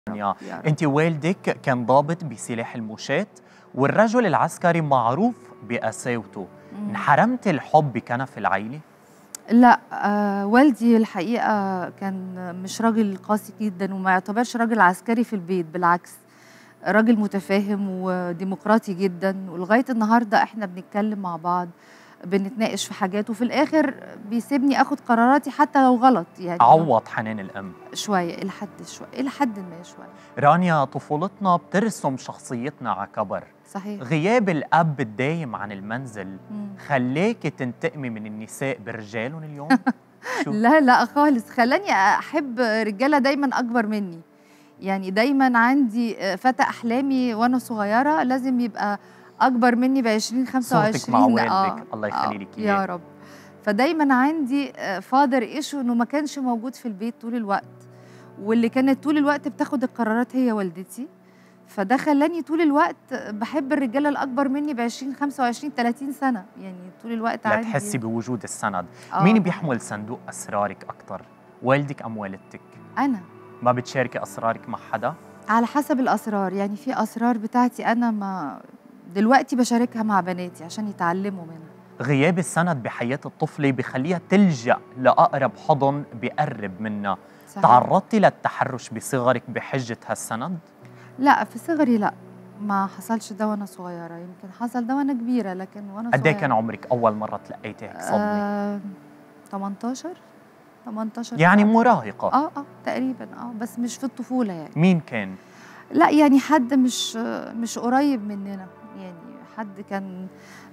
يا انت والدك كان ضابط بسلاح المشاة والرجل العسكري معروف بقساوته انحرمت الحب بكنف العيله لا آه والدي الحقيقه كان مش راجل قاسي جدا وما يعتبرش راجل عسكري في البيت بالعكس راجل متفاهم وديمقراطي جدا ولغايه النهارده احنا بنتكلم مع بعض بنتناقش في حاجات وفي الاخر بيسيبني اخد قراراتي حتى لو غلط يعني عوض حنان الام شويه الى حد شويه الى حد ما شويه رانيا طفولتنا بترسم شخصيتنا على كبر صحيح غياب الاب الدايم عن المنزل مم. خلاكي تنتقمي من النساء برجالهم اليوم شو؟ لا لا خالص خلاني احب رجاله دايما اكبر مني يعني دايما عندي فتى احلامي وانا صغيره لازم يبقى اكبر مني ب 20 25 صوتك مع والدك الله يخلي لك يا اياه رب فدايما عندي فادر ايشو انه ما كانش موجود في البيت طول الوقت واللي كانت طول الوقت بتاخد القرارات هي والدتي فده خلاني طول الوقت بحب الرجاله الاكبر مني ب 20 25 30 سنه يعني طول الوقت لا عندي تحسي بوجود السند آه. مين بيحمل صندوق اسرارك اكثر والدك ام والدتك انا ما بتشاركي اسرارك مع حدا على حسب الاسرار يعني في اسرار بتاعتي انا ما دلوقتي بشاركها مع بناتي عشان يتعلموا منها غياب السند بحياة الطفلة بخليها تلجأ لأقرب حضن بيقرب منها صحيح. تعرضتي للتحرش بصغرك بحجة هالسند؟ لا في صغري لا ما حصلش ده وانا صغيره يمكن حصل ده وانا كبيره لكن وانا قد صغيره ايه كان عمرك أول مرة تلقيتي هيك صدمة؟ آه 18 18 يعني سنة. مراهقة اه اه تقريبا اه بس مش في الطفوله يعني مين كان؟ لا يعني حد مش مش قريب مننا يعني حد كان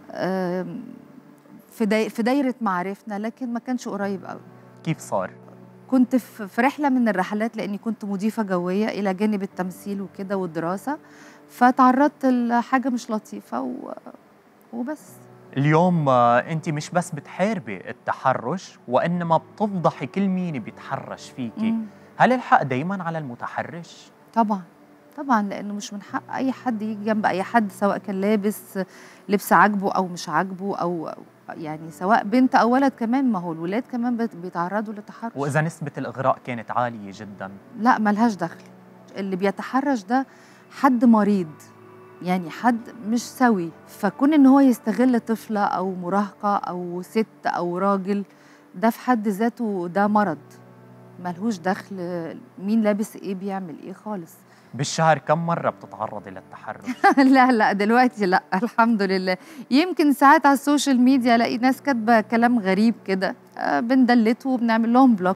آم، في داي في دايره معارفنا لكن ما كانش قريب قوي كيف صار؟ كنت في في رحله من الرحلات لاني كنت مضيفه جويه الى جانب التمثيل وكده والدراسه فتعرضت لحاجه مش لطيفه و... وبس اليوم آه، أنت مش بس بتحاربي التحرش وإنما بتفضحي كل مين بيتحرش فيكي مم. هل الحق دايما على المتحرش؟ طبعا طبعا لانه مش من حق اي حد يجي جنب اي حد سواء كان لابس لبس عاجبه او مش عاجبه او يعني سواء بنت او ولد كمان ما هو الولاد كمان بت- بيتعرضوا للتحرش وإذا نسبة الإغراء كانت عالية جدا لا ملهاش دخل اللي بيتحرش ده حد مريض يعني حد مش سوي فكون ان هو يستغل طفله او مراهقه او ست او راجل ده في حد ذاته ده مرض ملهوش دخل مين لابس ايه بيعمل ايه خالص بالشهر كم مرة بتتعرضي للتحرش؟ لا لا دلوقتي لا الحمد لله يمكن ساعات على السوشيال ميديا الاقي ناس كاتبه كلام غريب كده آه، بندلته وبنعمل لهم بلوك